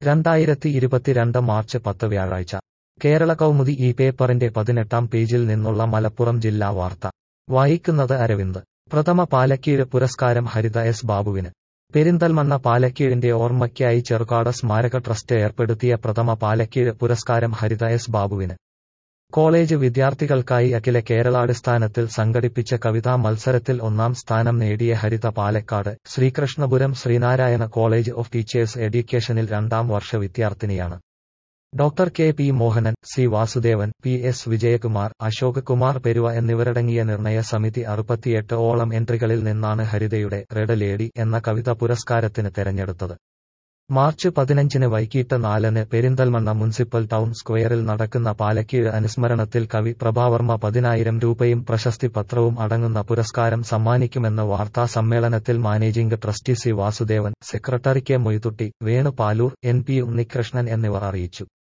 രണ്ടായിരത്തി ഇരുപത്തിരണ്ട് മാർച്ച് പത്ത് വ്യാഴാഴ്ച കേരള കൗമുദി ഈ പേപ്പറിന്റെ പതിനെട്ടാം പേജിൽ നിന്നുള്ള മലപ്പുറം ജില്ലാ വാർത്ത വായിക്കുന്നത് അരവിന്ദ് പ്രഥമ പാലക്കീഴ് പുരസ്കാരം ഹരിത എസ് ബാബുവിന് പെരിന്തൽമണ്ണ പാലക്കീഴിന്റെ ഓർമ്മയ്ക്കായി ചെറുകാട് സ്മാരക ട്രസ്റ്റ് ഏർപ്പെടുത്തിയ പ്രഥമ പാലക്കീഴ് പുരസ്കാരം ഹരിത എസ് ബാബുവിന് കോളേജ് വിദ്യാർത്ഥികൾക്കായി അഖില കേരളാടിസ്ഥാനത്തിൽ സംഘടിപ്പിച്ച കവിതാ മത്സരത്തിൽ ഒന്നാം സ്ഥാനം നേടിയ Haritha Palakkad Sreekrishnapuram Sreenarayana college of teachers എഡ്യൂക്കേഷനിൽ രണ്ടാം വർഷ വിദ്യാർത്ഥിനിയാണ് doctor K P Mohanan C Vasudevan P S Vijayakumar Ashok Kumar Peruva എന്നിവരടങ്ങിയ നിർണയ സമിതി അറുപത്തിയെട്ട് ഓളം എൻട്രികളിൽ നിന്നാണ് ഹരിതയുടെ റെഡ് ലേഡി എന്ന കവിത പുരസ്കാരത്തിന് തെരഞ്ഞെടുത്തത് മാർച്ച് പതിനഞ്ചിന് വൈകിട്ട് നാലിന് പെരിന്തൽമണ്ണ മുനിസിപ്പൽ ടൗൺ സ്ക്വയറിൽ നടക്കുന്ന പാലക്കീഴ് അനുസ്മരണത്തിൽ കവി പ്രഭാവർമ്മ പതിനായിരം രൂപയും പ്രശസ്തി പത്രവും അടങ്ങുന്ന പുരസ്കാരം സമ്മാനിക്കുമെന്ന് വാർത്താ സമ്മേളനത്തിൽ managing trustee C Vasudevan secretary K Moiduty Venu Paloor N P Unnikrishnan എന്നിവർ അറിയിച്ചു